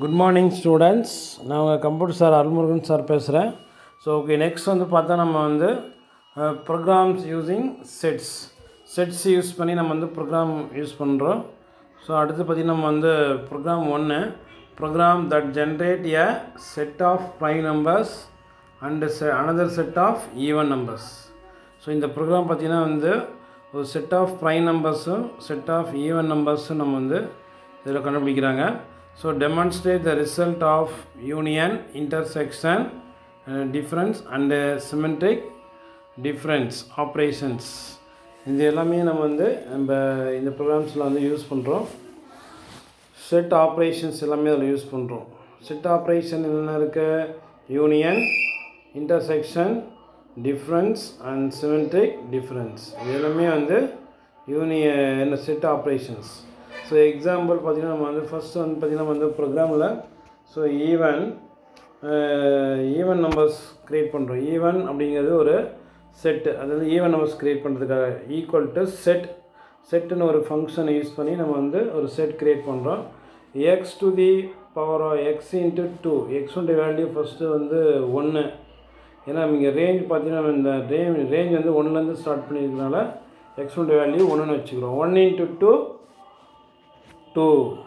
Good morning students நான் உங்கள் computer sir Arulmurugan sir பேசுகிறேன் ஸோ ஓகே நெக்ஸ்ட் வந்து பார்த்தா நம்ம வந்து programs using sets sets use பண்ணி நம்ம வந்து ப்ரோக்ராம் யூஸ் பண்ணுறோம் ஸோ அடுத்து பார்த்திங்கன்னா நம்ம வந்து ப்ரோக்ராம் ஒன்று program that generate a set of prime numbers and se another set of even numbers so இந்த ப்ரோக்ராம் பார்த்திங்கன்னா வந்து ஒரு செட் ஆஃப் ப்ரைம் நம்பர்ஸும் செட் ஆஃப் ஈவன் நம்பர்ஸும் நம்ம வந்து இதில் கண்டுபிடிக்கிறாங்க so demonstrate the result of union intersection difference and symmetric difference operations இது எல்லாமே நம்ம வந்து நம்ம இந்த ப்ரோக்ராம்ஸில் வந்து யூஸ் பண்ணுறோம் செட் ஆப்ரேஷன்ஸ் எல்லாமே அதில் யூஸ் பண்ணுறோம் செட் ஆப்ரேஷன் என்னென்ன இருக்குது union intersection difference and symmetric difference இது எல்லாமே வந்து யூனிய என்ன செட் ஆப்ரேஷன்ஸ் ஸோ எக்ஸாம்பிள் பார்த்திங்கன்னா நம்ம வந்து ஃபஸ்ட்டு வந்து பார்த்திங்கன்னா நம்ம வந்து ப்ரோக்ராமில் so even even numbers create பண்ணுறோம் ஈவன் அப்படிங்கிறது ஒரு செட்டு அதாவது ஈவன் நம்பர்ஸ் க்ரியேட் பண்ணுறதுக்காக ஈக்குவல் டு செட் செட்டுன்னு ஒரு ஃபங்க்ஷனை யூஸ் பண்ணி நம்ம வந்து ஒரு செட் க்ரியேட் பண்ணுறோம் x to the power x into two எக்ஸுடைய வேல்யூ ஃபஸ்ட்டு வந்து ஒன்று ஏன்னா இங்கே ரேஞ்ச் பார்த்தீங்கன்னா இந்த ரேஞ்ச் ரேஞ்ச் வந்து ஒன்றுலேருந்து ஸ்டார்ட் பண்ணியிருக்கனால எக்ஸுடைய வேல்யூ ஒன்றுன்னு வச்சுக்கிறோம் one into two two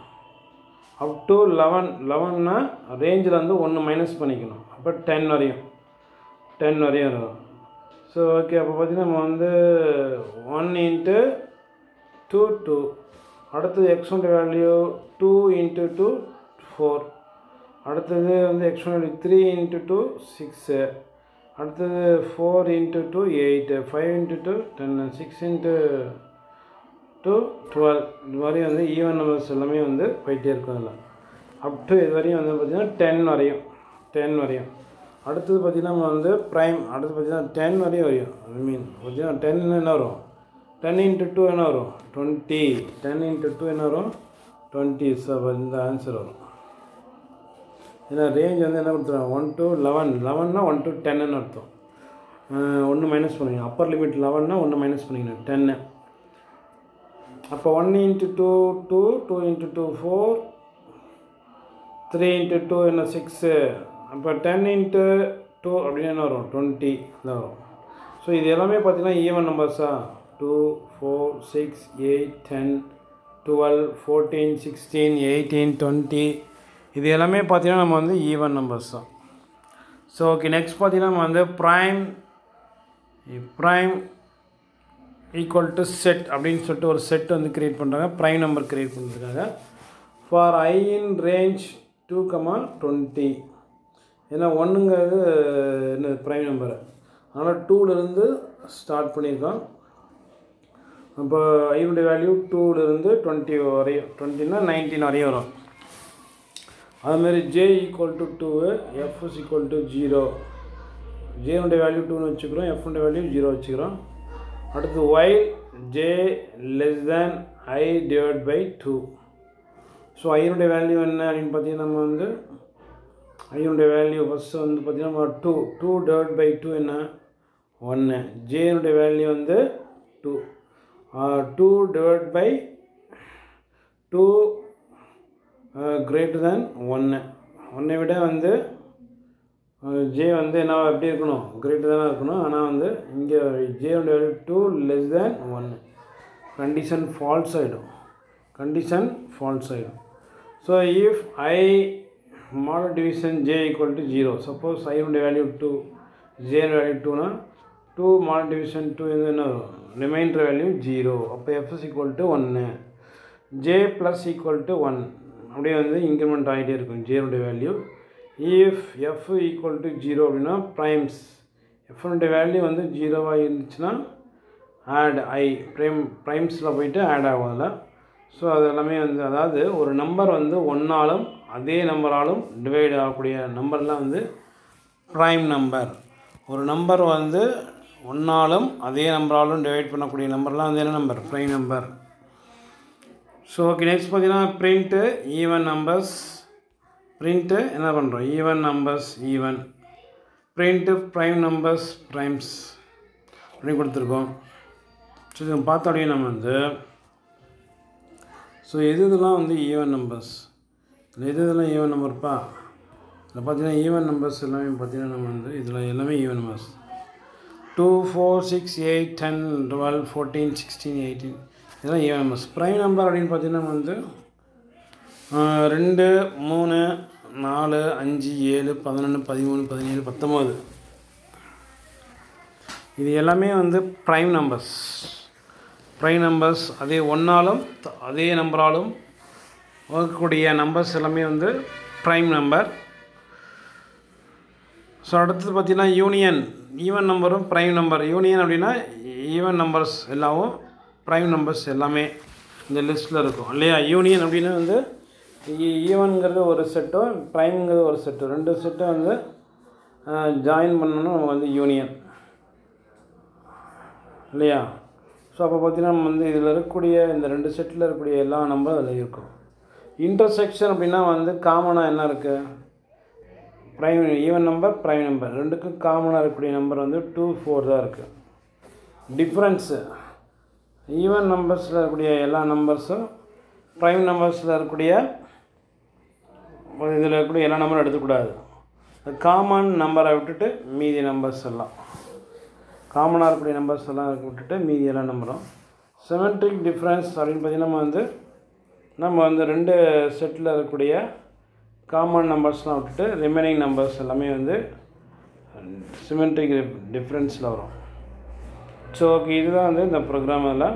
up to eleven லெவன்னா ரேஞ்சில் வந்து ஒன்று மைனஸ் பண்ணிக்கணும் அப்போ டென் வரையும் டென் வரையும் இருக்கும் ஸோ ஓகே அப்போ பார்த்திங்கன்னா நம்ம வந்து ஒன் இன்ட்டு டூ டூ அடுத்தது எக்ஸோட value two into two four அடுத்தது வந்து எக்ஸோட value three into two six அடுத்தது four into two eight five into two ten six into two twelve இது மாதிரி வந்து ஈவன் நம்பர்ஸ் எல்லாமே வந்து போயிட்டே இருக்கும் அதில் அப் டு இது வரையும் வந்து பார்த்திங்கன்னா டென் வரையும் டென் வரையும் அடுத்தது பார்த்திங்கன்னா நம்ம வந்து ப்ரைம் அடுத்து பார்த்திங்கன்னா டென் வரையும் வரையும் ஐ மீன் பார்த்திங்கன்னா டென் என்ன வரும் டென் இன்ட்டு டூ என்ன வரும் டுவெண்ட்டி டென் இன்ட்டு டூ என்ன வரும் டுவெண்ட்டி ஸோ இந்த ஆன்சர் வரும் ஏன்னா ரேஞ்ச் வந்து என்ன கொடுத்துருவாங்க ஒன் டு லெவன் லெவன்னா ஒன் டு டென்னு அர்த்தம் ஒன்று மைனஸ் பண்ணிக்கணும் அப்பர் லிமிட் லெவன்னா ஒன்று மைனஸ் பண்ணிக்கணும் டென்னு அப்போ one into two two two into two four three into two என்ன சிக்ஸு அப்போ டென் இன்ட்டு டூ அப்படின்னு என்ன வரும் டுவெண்ட்டி தான் வரும் ஸோ இது எல்லாமே பார்த்திங்கன்னா ஈவன் நம்பர்ஸா two four six eight ten twelve fourteen sixteen eighteen twenty இது எல்லாமே பார்த்திங்கன்னா நம்ம வந்து ஈவன் நம்பர்ஸ் தான் ஸோ ஓகே நெக்ஸ்ட் பார்த்திங்கன்னா நம்ம வந்து prime prime equal to set அப்படின்னு சொல்லிட்டு ஒரு செட் வந்து க்ரியேட் பண்ணுறாங்க ப்ரைம் நம்பர் க்ரியேட் பண்ணுறதுக்காக for I in range two comma twenty ஏன்னா ஒன்றுங்கிறது என்ன ப்ரைம் நம்பரு அதனால் டூலேருந்து ஸ்டார்ட் பண்ணியிருக்கோம் அப்போ ஐனுடைய வேல்யூ டூலேருந்து டுவெண்ட்டி வரையும் டுவெண்ட்டினா நைன்டீன் வரையும் வரும் அதுமாரி J equal to two F is equal to zero ஜேனுடைய வேல்யூ டூன்னு வச்சுக்கிறோம் எஃப்னுடைய வேல்யூ ஜீரோ வச்சுக்கிறோம் அடுத்து while J less than I divide by two so ஐனுடைய வேல்யூ என்ன அப்படின்னு பார்த்தீங்கன்னா நம்ம வந்து ஐனுடைய வேல்யூ ஃபஸ்ட்டு வந்து பார்த்திங்கன்னா நம்ம two two divide by two என்ன ஒன்று ஜேனுடைய வேல்யூ வந்து two two divide by two greater than ஒன்று ஒன்றை விட வந்து ஜே வந்து என்ன எப்படி இருக்கணும் கிரேட்டர் தானே இருக்கணும் ஆனால் வந்து இங்கே ஜேயோட வேல்யூ டூ லெஸ் தேன் ஒன்று கண்டிஷன் ஃபால்ஸ் ஆகிடும் கண்டிஷன் ஃபால்ஸ் ஆகிடும் so if I modal division J equal to zero suppose ஐனுடைய வேல்யூ டூ ஜேன் வேல்யூ டூனா டூ மாடல் டிவிஷன் டூ இது என்ன வரும் ரிமைண்டர் வேல்யூ ஜீரோ அப்போ எஃப்எஸ் ஈக்குவல் டு ஒன்று J plus equal to one அப்படியே வந்து இன்க்ரிமெண்ட் ஆகிட்டே இருக்கும் ஜேனுடைய value if F equal to zero அப்படின்னா ப்ரைம்ஸ் எஃப்னுடைய வேல்யூ வந்து ஜீரோவாக இருந்துச்சுன்னா ஆட் ஐ ப்ரைம் ப்ரைம்ஸில் போயிட்டு ஆட் ஆகும் அதில் ஸோ அது எல்லாமே வந்து அதாவது ஒரு நம்பர் வந்து ஒன்றாலும் அதே நம்பராலும் டிவைட் ஆகக்கூடிய நம்பர்லாம் வந்து ப்ரைம் நம்பர் ஒரு நம்பர் வந்து ஒன்றாலும் அதே நம்பராலும் டிவைட் பண்ணக்கூடிய நம்பர்லாம் வந்து என்ன number prime number so okay next பார்த்தீங்கன்னா ப்ரிண்ட்டு ஈவன் நம்பர்ஸ் ப்ரிண்ட்டு என்ன பண்ணுறோம் even numbers even print prime numbers primes அப்படின்னு கொடுத்துருக்கோம் ஸோ இதை பார்த்தோடனே நம்ம வந்து ஸோ எது இதெல்லாம் வந்து ஈவன் நம்பர்ஸ் இதில் எது இதெல்லாம் ஈவன் நம்பர்ப்பா இதில் பார்த்தீங்கன்னா ஈவன் நம்பர்ஸ் எல்லாமே பார்த்தீங்கன்னா நம்ம வந்து இதில் எல்லாமே even numbers two four six eight ten twelve fourteen sixteen eighteen இதெல்லாம் ஈவன் நம்பர்ஸ் ப்ரைம் நம்பர் அப்படின்னு பார்த்தீங்கன்னா நம்ம வந்து ஆஹ், ரெண்டு மூணு நாலு அஞ்சு ஏழு பதினொன்று பதிமூணு பதினேழு பத்தொம்போது இது எல்லாமே வந்து ப்ரைம் நம்பர்ஸ் ப்ரைம் நம்பர்ஸ் அதே ஒன்றாலும் அதே நம்பராலும் வகுக்கக்கூடிய நம்பர்ஸ் எல்லாமே வந்து ப்ரைம் நம்பர் ஸோ அடுத்தது பார்த்தீங்கன்னா யூனியன் ஈவன் நம்பரும் ப்ரைம் நம்பர் யூனியன் அப்படின்னா ஈவன் நம்பர்ஸ் எல்லாவும் ப்ரைம் நம்பர்ஸ் எல்லாமே இந்த லிஸ்ட்டில் இருக்கும் இல்லையா யூனியன் அப்படின்னா வந்து ஈவன்ங்கிறது ஒரு செட்டும் ப்ரைம்ங்கிறது ஒரு செட்டும் ரெண்டு செட்டும் வந்து ஜாயின் பண்ணணும் நம்ம வந்து யூனியன் இல்லையா ஸோ அப்போ பார்த்தீங்கன்னா நம்ம வந்து இதில் இருக்கக்கூடிய இந்த ரெண்டு செட்டில் இருக்கக்கூடிய எல்லா நம்பரும் அதில் இருக்கும் இன்டர்செக்ஷன் அப்படின்னா வந்து காமனாக என்ன இருக்குது prime even number prime number ரெண்டுக்கும் காமனாக இருக்கக்கூடிய நம்பர் வந்து டூ ஃபோர் தான் இருக்குது டிஃப்ரென்ஸு ஈவன் நம்பர்ஸில் இருக்கக்கூடிய எல்லா நம்பர்ஸும் ப்ரைம் நம்பர்ஸில் இருக்கக்கூடிய இதில் இருக்கக்கூடிய எல்லா நம்பரும் எடுத்துக்கூடாது காமன் நம்பரை விட்டுட்டு மீதி நம்பர்ஸ் எல்லாம் காமனாக இருக்கக்கூடிய நம்பர்ஸ் எல்லாம் விட்டுட்டு மீதி எல்லா நம்பரும் சிமெட்ரிக் டிஃப்ரென்ஸ் அப்படின்னு பார்த்தீங்கன்னா நம்ம வந்து நம்ம வந்து ரெண்டு செட்டில் இருக்கக்கூடிய காமன் நம்பர்ஸ்லாம் விட்டுட்டு ரிமைனிங் நம்பர்ஸ் எல்லாமே வந்து சிமெட்ரிக் டிஃப்ரென்ஸில் வரும் ஸோ ஓகே இதுதான் வந்து இந்த ப்ரோக்ராமில்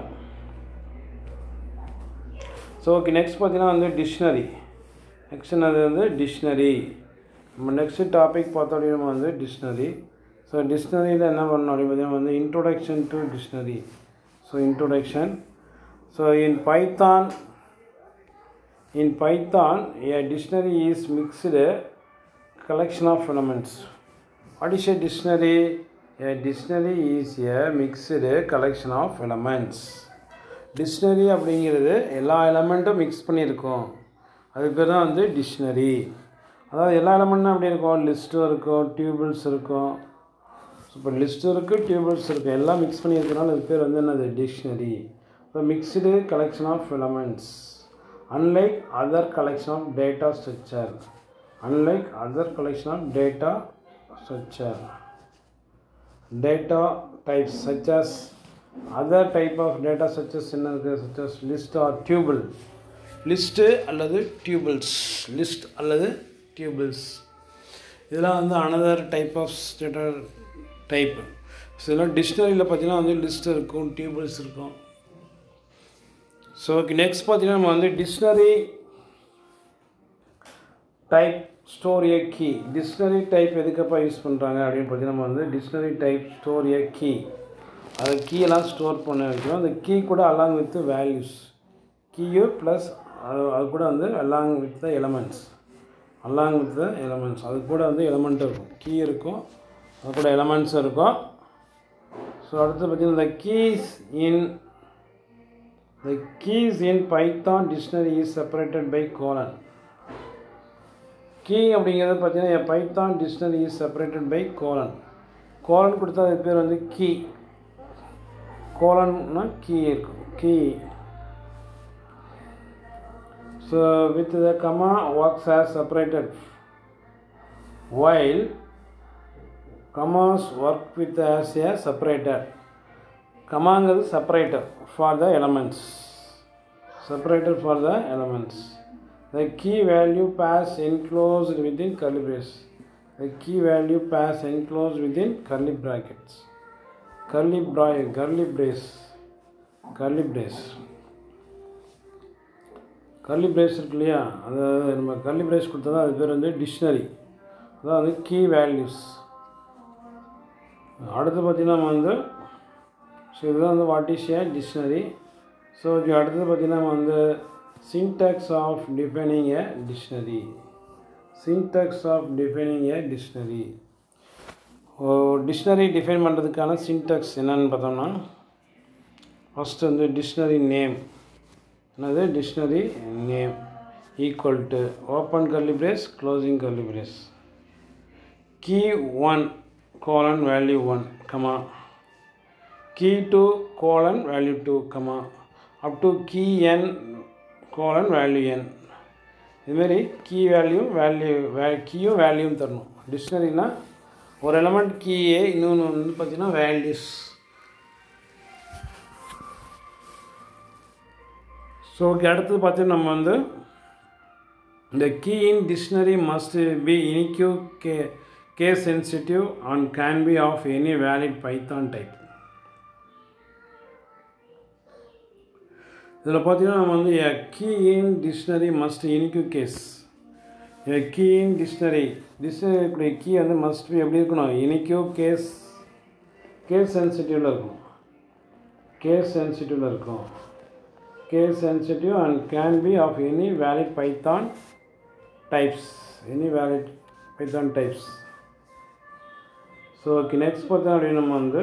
ஸோ ஓகே நெக்ஸ்ட் பார்த்தீங்கன்னா வந்து டிக்ஷனரி நெக்ஸ்ட் அது வந்து டிக்ஷனரி நம்ம நெக்ஸ்ட் டாபிக் பார்த்தோம் அப்படின்னா நம்ம வந்து டிக்ஷனரி ஸோ டிக்ஷனரியில் என்ன பண்ணணும் அப்படின்னு பார்த்தீங்கன்னா வந்து introduction to dictionary so introduction so in Python in Python a dictionary is mixed collection of elements what is a dictionary a dictionary is a mixed collection of elements dictionary அப்படிங்கிறது எல்லா எலமெண்ட்டும் mix பண்ணியிருக்கோம் அதுக்கு பேர் தான் வந்து dictionary அதாவது எல்லா எலமெண்ட்டும் அப்படி இருக்கும் லிஸ்ட்டும் இருக்கும் டியூபிள்ஸ் இருக்கும் இப்போ லிஸ்ட்டும் இருக்குது டியூபிள்ஸ் இருக்குது எல்லாம் மிக்ஸ் பண்ணியிருக்கனால அது பேர் வந்து என்னது டிக்ஷனரி இப்போ mixed collection of elements unlike other collection of data structure unlike other collection of data structure data types such as other type of data structures என்ன இருக்குது such as list or tuple list அல்லது tuples list அல்லது tuples இதெல்லாம் வந்து another type of data type so இதெல்லாம் டிக்ஷனரியில் பார்த்தீங்கன்னா வந்து லிஸ்ட் இருக்கும் டியூபிள்ஸ் இருக்கும் ஸோ ஓகே நெக்ஸ்ட் பார்த்தீங்கன்னா நம்ம வந்து dictionary type store a key dictionary type எதுக்கப்பா யூஸ் பண்ணுறாங்க அப்படின்னு பார்த்தீங்கன்னா நம்ம வந்து dictionary type store a key அது கீயெல்லாம் ஸ்டோர் பண்ண வைக்கும் அந்த கீ கூட along with values key plus அது அது கூட வந்து along with the elements along with the elements அது கூட வந்து எலமெண்ட் இருக்கும் கீ இருக்கும் அது கூட எலமெண்ட்ஸ் இருக்கும் ஸோ அடுத்து பார்த்தீங்கன்னா the keys in the keys in python dictionary is separated by colon key அப்படிங்கிறது பார்த்தீங்கன்னா Python dictionary is separated by colon colon கொடுத்தா அது பேர் வந்து கீ கோலன்னா கீ இருக்கும் key so with the comma works as separated while commas work with as a separator கமாங்கிறது separator for the elements separator for the elements the key value pairs enclosed within curly brace the key value pairs enclosed within curly brackets curly brace curly brace curly brace curly brace இருக்கு இல்லையா அது நம்ம curly brace கொடுத்தா தான் அது பேர் வந்து dictionary அதான் வந்து கீ வேல்யூஸ் அடுத்து பார்த்திங்கன்னா நம்ம வந்து ஸோ இதுதான் வந்து what is a dictionary so இது அடுத்தது பார்த்திங்கன்னா நம்ம வந்து syntax of defining a dictionary syntax of defining a dictionary dictionary define பண்ணுறதுக்கான சின்டாக்ஸ் என்னன்னு பார்த்தோம்னா ஃபஸ்ட்டு வந்து டிக்ஷனரி நேம் என்னது dictionary name equal to open curly brace closing curly brace key 1 colon value 1 comma key 2 colon value 2 comma up to key n colon value n இதுமாரி key value value way கீயும் வேல்யூவும் தரணும் டிக்ஷனரினா ஒரு element கீயே இன்னொன்று வந்து பார்த்தீங்கன்னா values so okay அடுத்தது பார்த்தீங்கன்னா நம்ம வந்து இந்த key in dictionary must be unique case case sensitive and can be of any valid Python type இதில் பார்த்தீங்கன்னா நம்ம வந்து a key in dictionary must unique case a key in dictionary dictionary key வந்து மஸ்ட் பி எப்படி இருக்கணும் இனிக்யூ case case சென்சிட்டிவில் இருக்கும் case சென்சிட்டிவில் இருக்கும் case sensitive and can be of any valid python types any valid python types so okay next பார்த்தோம் அப்படின்னு நம்ம வந்து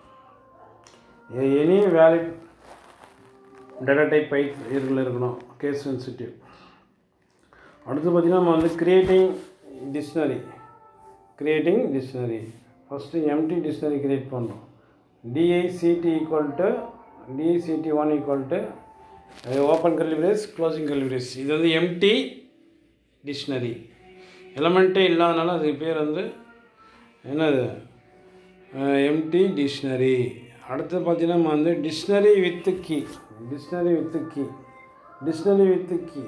any valid data type by இதில் இருக்கணும் கேஸ் சென்சிட்டிவ் அடுத்து பார்த்திங்கன்னா நம்ம வந்து creating dictionary creating dictionary first empty dictionary create பண்ணுறோம் D I C T equal to D I C T one equal to open curly brace closing curly brace இது வந்து எம்டி டிக்ஷனரி எலமெண்ட்டே இல்லாதனால அதுக்கு பேர் வந்து என்னது எம்டி டிக்ஷனரி அடுத்து பார்த்தீங்கன்னா நம்ம வந்து dictionary with key dictionary with key dictionary with key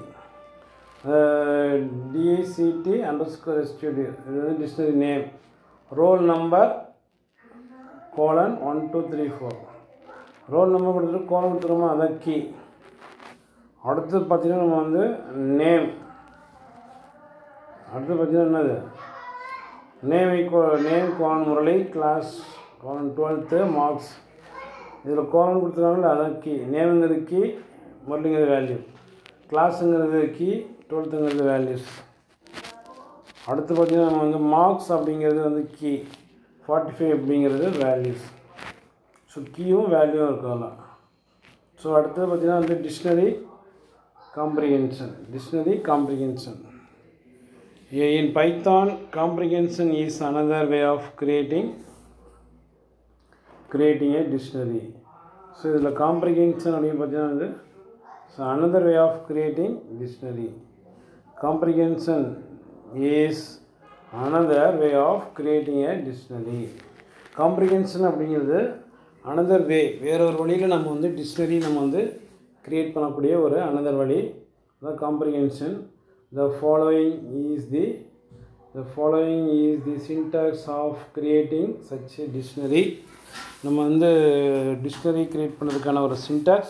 D I C T under score studio இது வந்து dictionary name roll number colon one two three four roll number கொடுத்துட்டு கோலன் கொடுத்துருமா அதான் கீ அடுத்து பார்த்தீங்கன்னா நம்ம வந்து நேம் அடுத்து பார்த்தீங்கன்னா என்னது name equal name colon Murali class colon twelfth marks இதில் கோலன் கொடுத்துருக்காங்களே அதான் கீ நேமுங்கிறது கீ முரளிங்கிறது வேல்யூ கிளாஸுங்கிறது கீ டுவெல்த்துங்கிறது வேல்யூஸ் அடுத்து பார்த்தீங்கன்னா நம்ம வந்து மார்க்ஸ் அப்படிங்கிறது வந்து கீ ஃபார்ட்டி ஃபைவ் அப்படிங்கிறது வேல்யூஸ் ஸோ கீயும் வேல்யூவும் இருக்கும் அதில் ஸோ அடுத்தது பார்த்தீங்கன்னா வந்து dictionary comprehension dictionary comprehension in python comprehension is another way of creating creating a dictionary so இதில் காம்ப்ரிகென்ஷன் அப்படின்னு பார்த்தீங்கன்னா வந்து so another way of creating dictionary comprehension is another way of creating a dictionary comprehension அப்படிங்கிறது another way வேற ஒரு வழியில் நம்ம வந்து டிக்ஷனரி நம்ம வந்து கிரியேட் பண்ணக்கூடிய ஒரு அனதர் வழி the comprehension the following is the the following is the syntax of creating such dictionary நம்ம வந்து டிக்ஷனரி கிரியேட் பண்ணுறதுக்கான ஒரு சின்டாக்ஸ்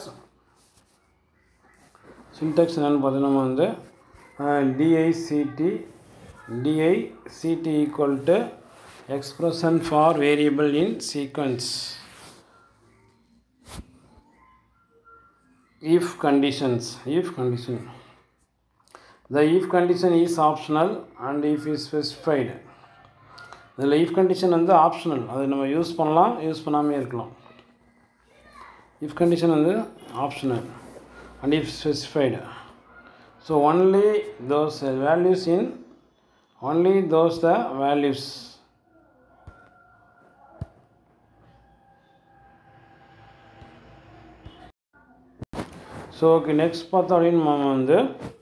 சின்டாக்ஸ் என்னென்னு பார்த்தீங்கன்னா நம்ம வந்து D I C T D I C T equal to expression for variable in sequence if conditions if condition the if condition is optional and if is specified இதில் if condition வந்து ஆப்ஷனல் அதை நம்ம யூஸ் பண்ணலாம் யூஸ் பண்ணாமே இருக்கலாம் if condition வந்து optional and if specified so only those values in only those the values so okay next பார்த்தோம் அப்படின்னு நம்ம வந்து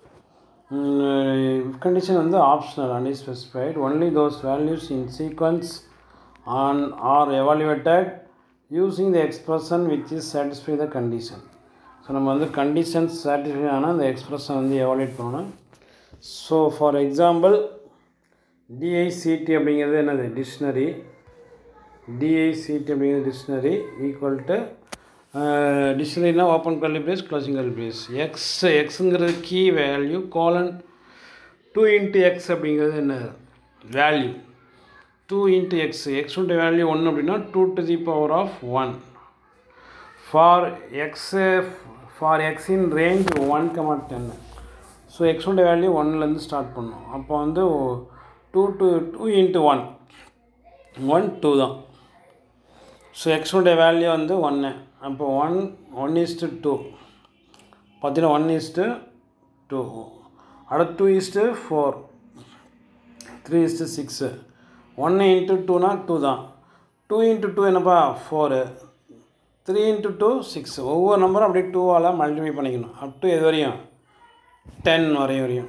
கண்டிஷன் வந்து optional and is specified only those values in sequence on are evaluated using the expression which is satisfy the condition so நம்ம வந்து conditions satisfy ஆனால் அந்த expression வந்து எவாலுவேட் பண்ணணும் ஸோ ஃபார் எக்ஸாம்பிள் டிஐசிடி அப்படிங்கிறது என்னது டிக்ஷனரி டிஐசிடி அப்படிங்கிறது dictionary equal to டிக்ஷனரினா open curly brace closing curly brace x எக்ஸுங்கிறது key value colon two into x அப்படிங்கிறது என்ன வேல்யூ டூ இன்ட்டு எக்ஸ் எக்ஸுடைய வேல்யூ ஒன்று அப்படின்னா two to the power of one for x for x in range one comma ten so எக்ஸுடைய value ஒன்லேருந்து start பண்ணோம் அப்போ வந்து two to two into one one two தான் ஸோ எக்ஸுடைய வேல்யூ வந்து ஒன்று அப்போ ஒன் ஒன் இஸ்ட்டு டூ பார்த்தீங்கன்னா ஒன் இஸ்ட்டு டூ அடுத்து two is to four three is to six ஒன்று இன்ட்டு டூனா டூ தான் டூ இன்ட்டு டூ என்னப்பா four three into two six ஒவ்வொரு நம்பரும் அப்படியே டூவால் மல்டிப்ளை பண்ணிக்கணும் அப் டு எது வரையும் டென் வரையும் வரையும்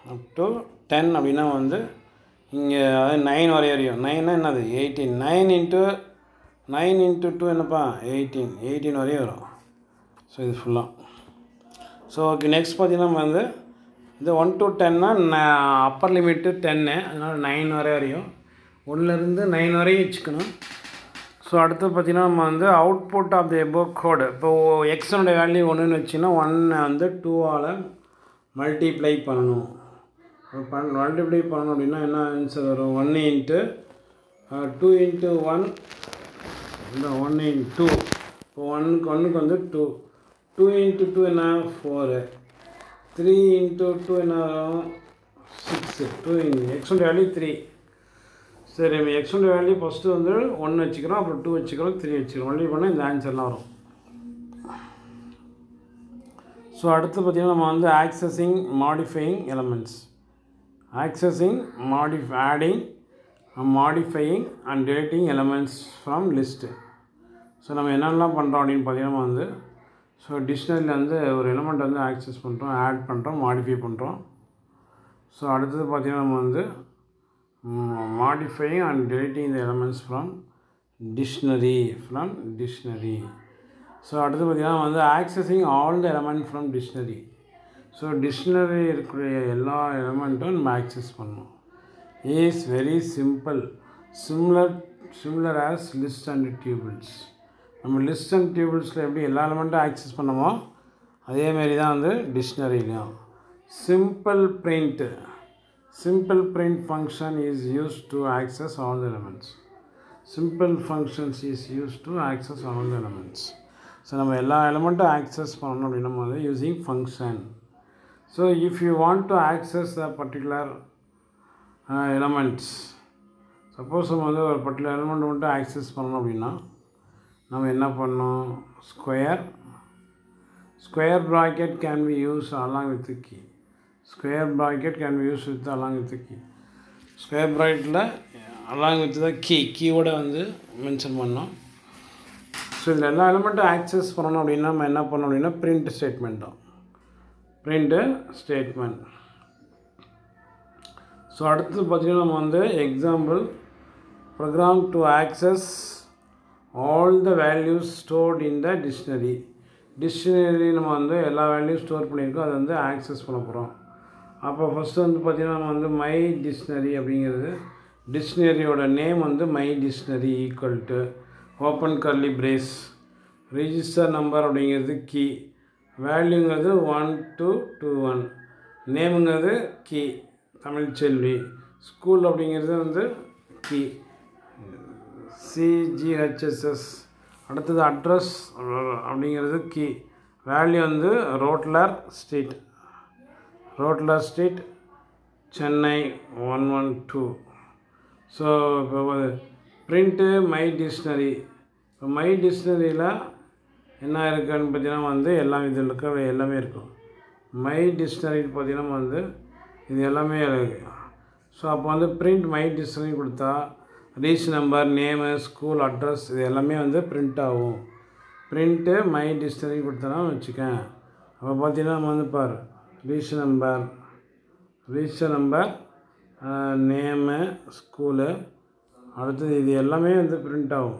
அப் டு டென் அப்படின்னா வந்து இங்கே அதாவது நைன் வரை வரையும் நைன்னா என்னது eighteen nine into nine into two என்னப்பா எயிட்டீன் எயிட்டீன் வரையும் வரும் ஸோ இது ஃபுல்லாக ஸோ ஓகே நெக்ஸ்ட் பார்த்தீங்கன்னா நம்ம வந்து இது ஒன் டு டென்னா அப்பர் லிமிட்டு டென்னு அதனால் நைன் வரை வரையும் ஒன்றுலேருந்து நைன் வரையும் வச்சுக்கணும் ஸோ அடுத்து பார்த்தீங்கன்னா நம்ம வந்து அவுட்புட் ஆஃப் தி எபோ கோடு இப்போ எக்ஸனுடைய வேல்யூ ஒன்றுன்னு வச்சிங்கன்னா ஒன்னை வந்து டூவால் மல்டிப்ளை பண்ணணும் பண் மல்டிப்ளை பண்ணணும் அப்படின்னா என்ன ஆன்சர் வரும் one into two into one இந்த ஒன் இன் டூ இப்போ ஒன்னுக்கு ஒன்றுக்கு வந்து டூ டூ இன்ட்டு டூ என்ன ஃபோரு த்ரீ இன்ட்டு டூ என்ன வரும் சிக்ஸு டூ இன் எக்ஸோட வேல்யூ த்ரீ சரி நம்ம எக்ஸோட வேல்யூ ஃபஸ்ட்டு வந்து ஒன்று வச்சுக்கிறோம் அப்புறம் டூ வச்சுக்கிறோம் த்ரீ வச்சுக்கிறோம் ஒன்லி பண்ணால் இந்த ஆன்சர்லாம் வரும் ஸோ அடுத்து பார்த்திங்கன்னா நம்ம வந்து accessing modifying elements accessing modify adding modifying and டேட்டிங் எலமெண்ட்ஸ் ஃப்ரம் லிஸ்ட்டு ஸோ நம்ம என்னென்னலாம் பண்ணுறோம் அப்படின்னு பார்த்தீங்கன்னா வந்து ஸோ டிக்ஷனரியில் வந்து ஒரு எலமெண்ட் வந்து ஆக்சஸ் பண்ணுறோம் ஆட் பண்ணுறோம் மாடிஃபை பண்ணுறோம் ஸோ அடுத்தது பார்த்திங்கன்னா நம்ம வந்து modifying and deleting the elements from dictionary from dictionary so அடுத்து பார்த்திங்கன்னா வந்து accessing all the element from dictionary so dictionary இருக்கக்கூடிய எல்லா எலமெண்ட்டும் நம்ம ஆக்சஸ் பண்ணணும் is very simple similar similar as list and tuples நம்ம லிஸ்ட் அண்ட் டியூபிள்ஸில் எப்படி எல்லா எலமெண்ட்டும் ஆக்சஸ் பண்ணமோ அதேமாரி தான் வந்து டிக்ஷனரிலையும் simple print simple print function is use to access all the elements simple functions is use to access all the elements so நம்ம எல்லா எலமெண்ட்டும் ஆக்சஸ் பண்ணணும் அப்படின்னா வந்து using function so if you want to access the particular elements suppose நம்ம வந்து ஒரு particular element மட்டும் ஆக்சஸ் பண்ணணும் அப்படின்னா நம்ம என்ன பண்ணோம் square square bracket can be use along with key square bracket can be use with along with key square ப்ராக்கெட்டில் அலாங் வித் த கீ கீயோட வந்து மென்ஷன் பண்ணோம் ஸோ இதில் எல்லா எலமெண்ட்டும் ஆக்சஸ் பண்ணணும் அப்படின்னா நம்ம என்ன பண்ணோம் அப்படின்னா பிரிண்ட் ஸ்டேட்மெண்ட் தான் பிரிண்ட்டு ஸ்டேட்மெண்ட் ஸோ அடுத்து பார்த்திங்கன்னா நம்ம வந்து example program to access all the values stored in the dictionary dictionary நம்ம வந்து எல்லா வேல்யூஸ் ஸ்டோர் பண்ணியிருக்கோம் அதை வந்து ஆக்சஸ் பண்ண போகிறோம் அப்போ ஃபஸ்ட்டு வந்து பார்த்திங்கன்னா நம்ம வந்து மை டிக்ஷனரி அப்படிங்கிறது டிக்ஷனரியோட நேம் வந்து my dictionary equal to open curly brace register number அப்படிங்கிறது கீ வேல்யூங்கிறது ஒன் டூ டூ ஒன் நேமுங்கிறது கீ தமிழ்ச்செல்வி ஸ்கூல் அப்படிங்கிறது வந்து கீ சிஜிஹெச்எஸ்எஸ் அடுத்தது அட்ரஸ் அப்படிங்கிறது கீ வேல்யூ வந்து Rodler street Rodler street Chennai one one two so இப்போ பிரிண்ட்டு மை டிக்ஷனரி இப்போ மை டிக்ஷனரியில் என்ன இருக்குன்னு பார்த்தீங்கன்னா வந்து எல்லாம் இதில் இருக்க எல்லாமே இருக்கும் மை டிக்ஷனரி பார்த்தீங்கன்னா வந்து இது எல்லாமே இருக்குது ஸோ அப்போ வந்து பிரிண்ட் மை டிக்ஷனரி கொடுத்தா reg number name school address இது எல்லாமே வந்து பிரிண்ட் ஆகும் பிரிண்ட்டு மை டிக்ஷனரி கொடுத்தனா வச்சுக்கேன் அப்போ பார்த்தீங்கன்னா நம்ம வந்து for reg number reg number name school அடுத்தது இது எல்லாமே வந்து பிரிண்ட் ஆகும்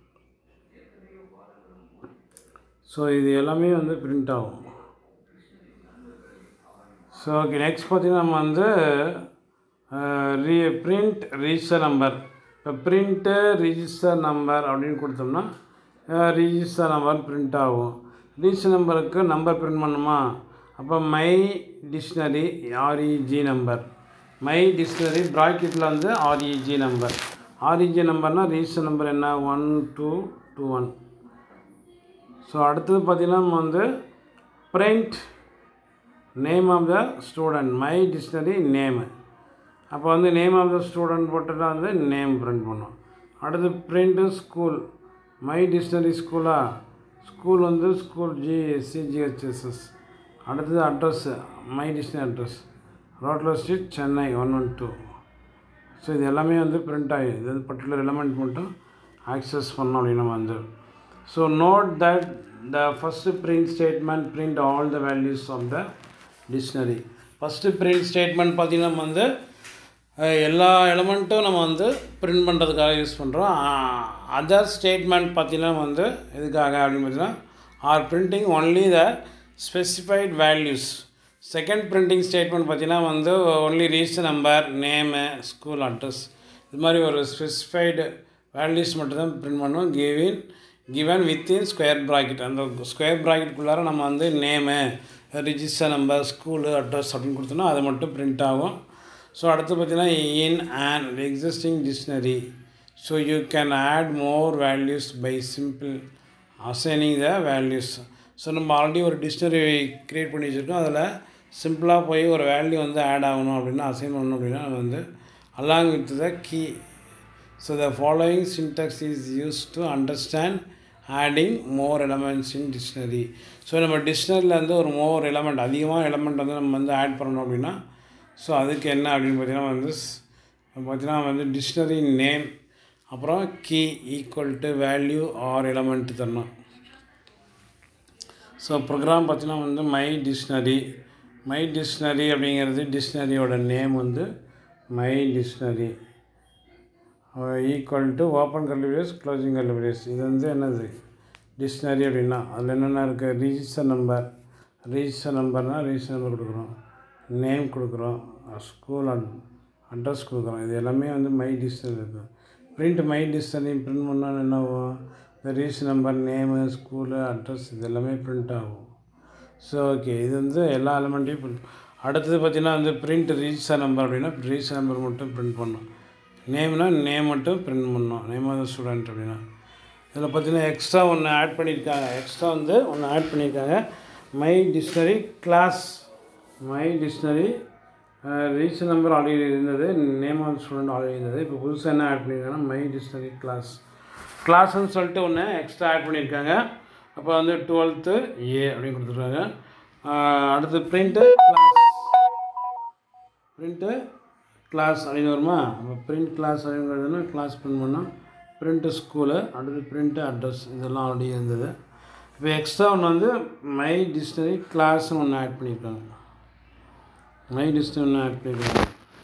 ஸோ இது எல்லாமே வந்து பிரிண்ட் ஆகும் ஸோ ஓகே நெக்ஸ்ட் பார்த்திங்கன்னா நம்ம வந்து ரீ பிரிண்ட் ரிஜிஸ்டர் நம்பர் இப்போ பிரிண்ட்டு ரிஜிஸ்டர் நம்பர் அப்படின்னு கொடுத்தோம்னா ரிஜிஸ்டர் நம்பர் பிரிண்ட் ஆகும் ரிஜிஸ்டர் நம்பருக்கு நம்பர் பிரிண்ட் பண்ணுமா அப்போ my dictionary R E G number my dictionary ப்ராக்கெட்டில் வந்து ஆர்இஜி நம்பர் ஆர்இஜி நம்பர்னால் ரிஜிஸ்டர் நம்பர் என்ன one two two one so அடுத்தது பார்த்திங்கன்னா நம்ம வந்து print name of the student my dictionary name அப்போ வந்து நேம் ஆஃப் த ஸ்டூடெண்ட் போட்டுட்டா வந்து நேம் பிரிண்ட் பண்ணும் அடுத்து பிரிண்ட்டு ஸ்கூல் மை டிக்ஷனரி ஸ்கூலா ஸ்கூல் வந்து ஸ்கூல் ஜி சிஜிஹெச்எஸ்எஸ் அடுத்தது address my dictionary address Rodler street Chennai one one two so இது எல்லாமே வந்து பிரிண்ட் ஆகிடும் இது பர்டிகுலர் எலமெண்ட் மட்டும் ஆக்சஸ் பண்ணோம் அப்படின்னு நம்ம வந்து so note that the first print statement print all the values of the dictionary first print statement பார்த்திங்கன்னா நம்ம வந்து அஹ், எல்லா எலமெண்ட்டும் நம்ம வந்து பிரிண்ட் பண்ணுறதுக்காக யூஸ் பண்ணுறோம் அதர் ஸ்டேட்மெண்ட் பார்த்திங்கன்னா வந்து எதுக்காக அப்படின்னு பார்த்தீங்கன்னா are printing only the specified values second printing statement பார்த்தீங்கன்னா வந்து only reason number name school address இது மாதிரி ஒரு ஸ்பெசிஃபைடு வேல்யூஸ் மட்டும்தான் பிரிண்ட் பண்ணுவோம் given given within square bracket அந்த ஸ்கொயர் ப்ராக்கெட்டுக்குள்ளார நம்ம வந்து name register number school address அப்படின்னு கொடுத்தோன்னா அது மட்டும் பிரிண்ட் ஆகும் ஸோ அடுத்து பார்த்தீங்கன்னா in and existing dictionary so you can add more values by simple assigning the values so நம்ம ஆல்ரெடி ஒரு டிக்ஷனரி க்ரியேட் பண்ணி வச்சுருக்கோம் அதில் சிம்பிளாக போய் ஒரு வேல்யூ வந்து ஆட் ஆகணும் அப்படின்னா அசைன் பண்ணணும் அப்படின்னா அது வந்து along with the key so the following syntax is use to understand adding more elements in dictionary so நம்ம டிக்ஷனரியில் வந்து ஒரு மோர் எலமெண்ட் அதிகமாக எலமெண்ட் வந்து நம்ம வந்து ஆட் பண்ணணும் அப்படின்னா ஸோ அதுக்கு என்ன அப்படின்னு பார்த்தீங்கன்னா வந்து ஸ்- பார்த்தீங்கன்னா வந்து டிக்ஷனரி நேம் அப்புறம் key equal to value or element தரணும் ஸோ ப்ரோக்ராம் பார்த்தீங்கன்னா வந்து மை டிக்ஷனரி மை டிக்ஷனரி அப்படிங்கிறது டிக்ஷனரியோட நேம் வந்து my dictionary equal to open curly brace closing curly brace இது வந்து என்னது டிக்ஷனரி அப்படின்னா அதில் என்னென்ன இருக்குது ரிஜிஸ்டர் நம்பர் ரிஜிஸ்டர் நம்பர்னால் ரிஜிஸ்டர் நம்பர் கொடுக்குறோம் நேம் கொடுக்குறோம் ஸ்கூல் அட் அட்ரஸ் கொடுக்குறோம் இது எல்லாமே வந்து மை டிக்ஷனரி இருக்கும் பிரிண்ட் மை டிக்ஷனரி பிரிண்ட் பண்ணால் என்ன ஆகும் இந்த register number name school address இது எல்லாமே பிரிண்ட் ஆகும் ஸோ ஓகே இது வந்து எல்லா எலமெண்ட்டையும் print அடுத்தது பார்த்தீங்கன்னா வந்து பிரிண்ட் ரிஜிஸ்டர் நம்பர் அப்படின்னா ரிஜிஸ்டர் நம்பர் மட்டும் பிரிண்ட் பண்ணணும் நேம்னா நேம் மட்டும் பிரிண்ட் பண்ணணும் நேம் ஆஃப் த ஸ்டூடெண்ட் அப்படின்னா இதில் பார்த்தீங்கன்னா எக்ஸ்ட்ரா ஒன்று ஆட் பண்ணியிருக்காங்க எக்ஸ்ட்ரா வந்து ஒன்று ஆட் பண்ணியிருக்காங்க my dictionary class my dictionary register number already இருந்தது நேம் ஆஃப் ஸ்டூடெண்ட் ஆல்ரெடி இருந்தது இப்போ புதுசாக என்ன ஆட் பண்ணியிருக்காங்கன்னா மை டிக்ஷனரி கிளாஸ் கிளாஸ்ன்னு சொல்லிட்டு ஒன்று எக்ஸ்ட்ரா ஆட் பண்ணியிருக்காங்க அப்போ வந்து டுவெல்த்து ஏ அப்படின்னு கொடுத்துருக்காங்க ஆஹ் அடுத்து பிரிண்ட்டு கிளாஸ் பிரிண்ட்டு கிளாஸ் அப்படின்னு வருமா அப்போ பிரிண்ட் கிளாஸ் அப்படிங்கிறதுனா கிளாஸ் பிரிண்ட் பண்ணோம் பிரிண்ட்டு ஸ்கூலு அடுத்து பிரிண்ட்டு அட்ரஸ் இதெல்லாம் ஆல்ரெடி இருந்தது இப்போ எக்ஸ்ட்ரா ஒன்று வந்து மை டிக்ஷனரி கிளாஸ்னு ஒன்று ஆட் பண்ணியிருக்காங்க மை டிக்ஷனரி ஒன்று ஆட் பண்ணியிருக்காங்க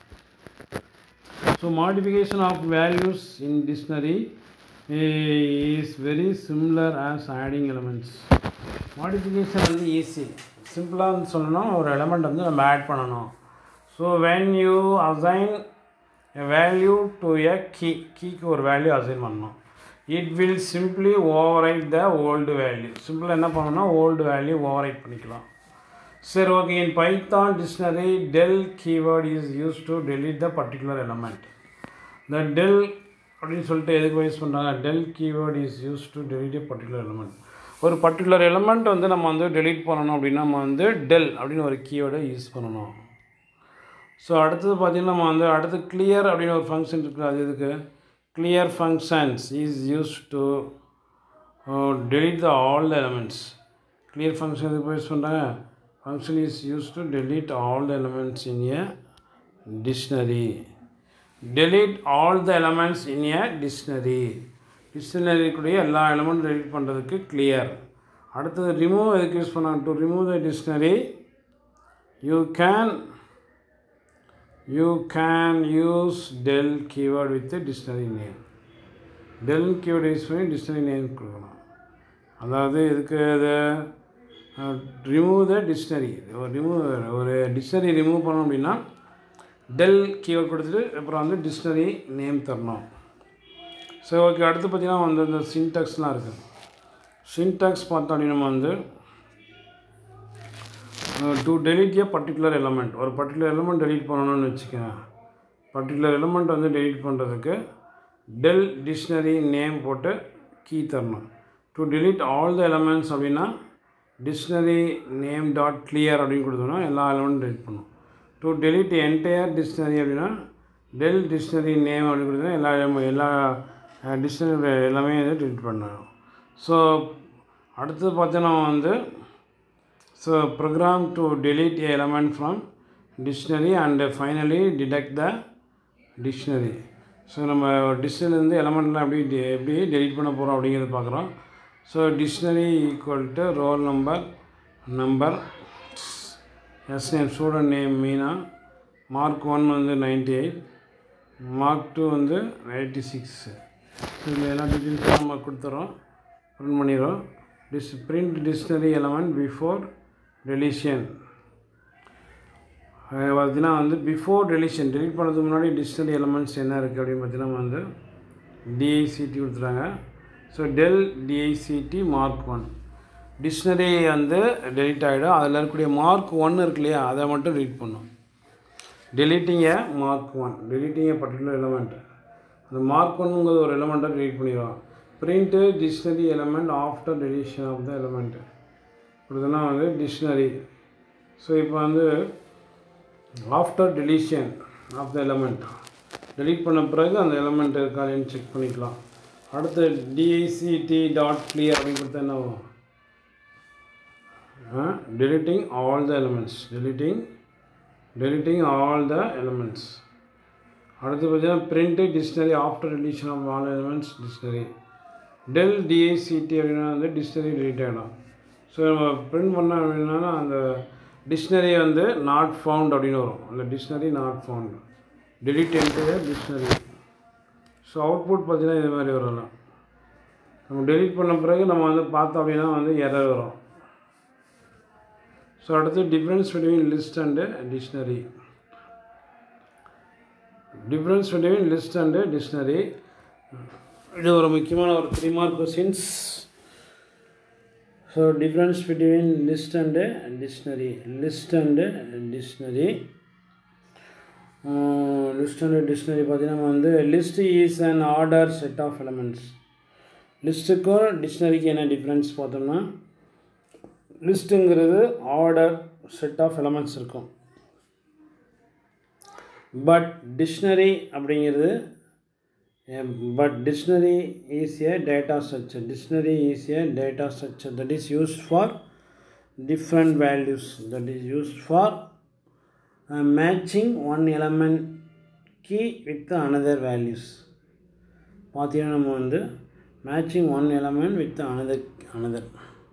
So modification of values in dictionary is very similar as adding elements. Modification வந்து ஈஸி சிம்பிளாக சொல்லணும் ஒரு எலமெண்ட் வந்து நம்ம ஆட் பண்ணணும் so when you assign a value to a key கீக்கு ஒரு வேல்யூ அசைன் பண்ணணும் it will simply overwrite the old value சிம்பிளாக என்ன பண்ணணும்னா ஓல்டு வேல்யூ overwrite பண்ணிக்கலாம் சரி okay in Python dictionary del keyword is use to delete the particular element இந்த del அப்படின்னு சொல்லிட்டு எதுக்கு யூஸ் பண்ணுறாங்க del keyword is use to delete a particular element ஒரு பர்டிகுலர் எலமெண்ட் வந்து நம்ம வந்து delete பண்ணணும் அப்படின்னா நம்ம வந்து டெல் அப்படின்னு ஒரு கீவேர்டை யூஸ் பண்ணணும் ஸோ அடுத்தது பார்த்திங்கன்னா நம்ம வந்து அடுத்து கிளியர் அப்படின்னு ஒரு ஃபங்க்ஷன் இருக்குது அது எதுக்கு clear functions is use to delete the all the elements clear function எதுக்கு யூஸ் பண்ணுறாங்க function is used to delete all the elements in a dictionary delete all the elements in a dictionary dictionary கூடிய எல்லா எலமெண்ட் delete பண்ணுறதுக்கு clear அடுத்தது remove எதுக்கு use பண்ணாங்க to remove the dictionary you can you can use del keyword with the dictionary name del keyword use பண்ணி dictionary name கொடுக்கணும் அதாவது இதுக்கு இது ரிமூவ் த டிக்ஷனரி ஒரு ரிமூவ் ஒரு டிக்ஷனரி ரிமூவ் பண்ணோம் அப்படின்னா டெல் கீவேர்ட் கொடுத்துட்டு அப்புறம் வந்து டிக்ஷனரி நேம் தரணும் சரி ஓகே அடுத்து பார்த்தீங்கன்னா வந்து இந்த சின்டாக்ஸ்லாம் இருக்குது சின்டாக்ஸ் பார்த்தோம் அப்படின்னா நம்ம வந்து to delete a particular element ஒரு பர்டிகுலர் எலமெண்ட் delete பண்ணணும்னு வச்சுக்கோங்க பர்டிகுலர் எலமெண்ட் வந்து delete பண்ணுறதுக்கு டெல் டிக்ஷனரி நேம் போட்டு கீ தரணும் to delete all the elements அப்படின்னா டிக்ஷனரி நேம் டாட் கிளியர் அப்படின்னு கொடுத்தோம்னா எல்லா எலமெண்ட்டும் delete பண்ணும் டு delete என்டையர் டிக்ஷனரி அப்படின்னா டெல் டிக்ஷனரி நேம் அப்படின்னு கொடுத்தோம்னா எல்லா element- எல்லா டிக்ஷனரி எல்லாமே வந்து delete பண்ணணும் ஸோ அடுத்தது பார்த்தோன்னா வந்து So program to delete a element from dictionary and finally deduct the dictionary. So நம்ம டிக்ஷனரிலேருந்து எலமெண்ட்லாம் எப்படி de- எப்படி delete பண்ண போகிறோம் அப்படிங்கிறத பார்க்குறோம் so dictionary equal to roll number number s name student name Meena mark one வந்து நைன்டி எயிட் மார்க் டூ வந்து எயிட்டி சிக்ஸ் இதில் எல்லா டீட்டெயில்ஸும் நம்ம கொடுத்துறோம் பிரிண்ட் பண்ணிடுறோம் this print dictionary element before deletion பார்த்தீங்கன்னா வந்து பிஃபோர் டெலிஷன் டெலிட் பண்ணுறதுக்கு முன்னாடி டிக்ஷனரி எலமெண்ட்ஸ் என்ன இருக்குது அப்படின்னு பார்த்தீங்கன்னா வந்து டிஐசிடி கொடுத்துறாங்க so del D I C T mark one dictionary வந்து டெலிட் ஆகிடும் அதில் இருக்கக்கூடிய மார்க் ஒன் இருக்கு இல்லையா அதை மட்டும் ரீட் பண்ணும் deleting a mark one deleting a particular element அந்த மார்க் ஒன்னுங்கிறது ஒரு எலமெண்ட்டை டெலிட் பண்ணிடுவோம் print dictionary element after deletion of the element இப்படிதுனா வந்து டிக்ஷனரி ஸோ இப்போ வந்து after deletion of the element delete பண்ண பிறகு அந்த எலமெண்ட் இருக்காதுன்னு செக் பண்ணிக்கலாம் அடுத்து டிஐசிடி டாட் கிளியர் அப்படின்னு கொடுத்தா என்ன வரும் deleting all the elements deleting deleting all the elements அடுத்து பார்த்தீங்கன்னா print dictionary after deletion of all elements dictionary del D I C T அப்படின்னா வந்து டிக்ஷனரி டெலிட் ஆகிடும் ஸோ நம்ம பிரிண்ட் பண்ண அப்படின்னா அந்த டிக்ஷனரி வந்து நாட் ஃபவுண்ட் அப்படின்னு வரும் அந்த dictionary not found delete and dictionary so output பார்த்தீங்கன்னா இது மாதிரி வரலாம் நம்ம டெலிட் பண்ண பிறகு நம்ம வந்து பார்த்தோம் அப்படின்னா வந்து எரர் வரும் ஸோ அடுத்து difference between list and dictionary difference between list and dictionary இது ஒரு முக்கியமான ஒரு three mark questions so difference between list and dictionary list and dictionary list and dictionary பார்த்தீங்கன்னா வந்து list is an order set of elements லிஸ்ட்டுக்கும் டிக்ஷனரிக்கு என்ன difference பார்த்தோம்னா லிஸ்ட்டுங்கிறது ஆர்டர் செட் ஆஃப் எலமெண்ட்ஸ் இருக்கும் பட் டிக்ஷனரி அப்படிங்கிறது but dictionary is a data structure dictionary is a data structure that is used for different values that is used for matching one element key with another values பார்த்தீங்கன்னா நம்ம வந்து matching one element with another another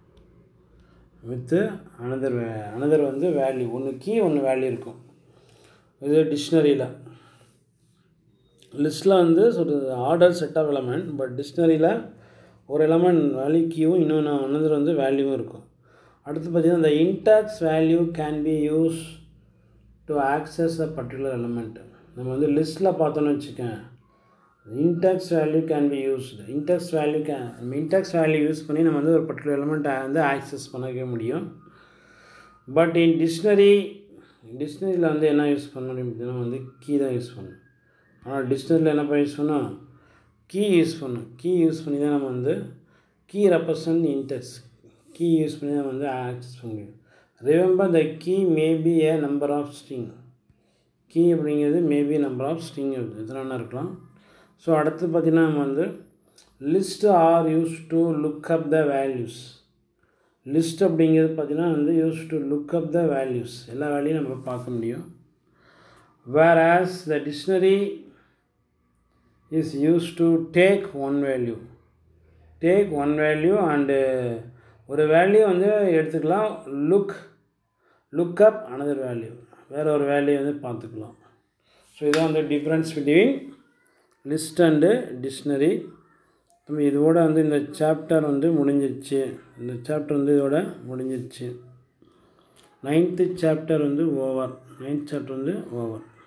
with another another வந்து value ஒன்று key ஒன்று value இருக்கும் இது டிக்ஷனரியில் லிஸ்ட்டில் வந்து சொல்கிறது order set of element but டிக்ஷனரியில் ஒரு எலமெண்ட் வேல்யூ கீயும் இன்னொன்று அனதர் வந்து வேல்யூவும் இருக்கும் அடுத்து பார்த்திங்கன்னா இந்த index value can be use to access a particular element நம்ம வந்து லிஸ்ட்டில் பார்த்தோன்னு வச்சுக்கேன் index value can be used index value can நம்ம இன்டெக்ஸ் வேல்யூ யூஸ் பண்ணி நம்ம வந்து ஒரு பர்டிகுலர் எலமெண்ட்டை வந்து ஆக்சஸ் பண்ணிக்க முடியும் பட் இன் டிக்ஷனரி டிக்ஷனரியில் வந்து என்ன யூஸ் பண்ணணும் அப்படின்னா வந்து கீ தான் யூஸ் பண்ணணும் ஆனால் டிக்ஷனரியில் என்ன யூஸ் பண்ணோம் கீ யூஸ் பண்ணணும் கீ யூஸ் பண்ணி தான் நம்ம வந்து key represent index key use பண்ணி தான் வந்து ஆக்சஸ் பண்ண முடியும் remember the key maybe a number of string key அப்படிங்கிறது மேபி நம்பர் ஆஃப் ஸ்ட்ரிங் இதெல்லாம் இருக்கலாம் ஸோ அடுத்து பார்த்திங்கன்னா நம்ம வந்து list are use to look up the values list அப்படிங்கிறது பார்த்திங்கன்னா வந்து use to look up the values எல்லா வேல்யூயும் நம்ம பார்க்க முடியும் வேர் as the dictionary is use to take one value take one value and ஒரு வேல்யூ வந்து எடுத்துக்கலாம் look look up another value வேறு ஒரு வேல்யூ வந்து பார்த்துக்கலாம் ஸோ இதான் வந்து difference between list and dictionary நம்ம இதோட வந்து இந்த சாப்டர் வந்து முடிஞ்சிருச்சு இந்த சாப்டர் வந்து இதோட முடிஞ்சிருச்சு நைன்த்து சாப்டர் வந்து ஓவர் நைன்த் சாப்டர் வந்து ஓவர்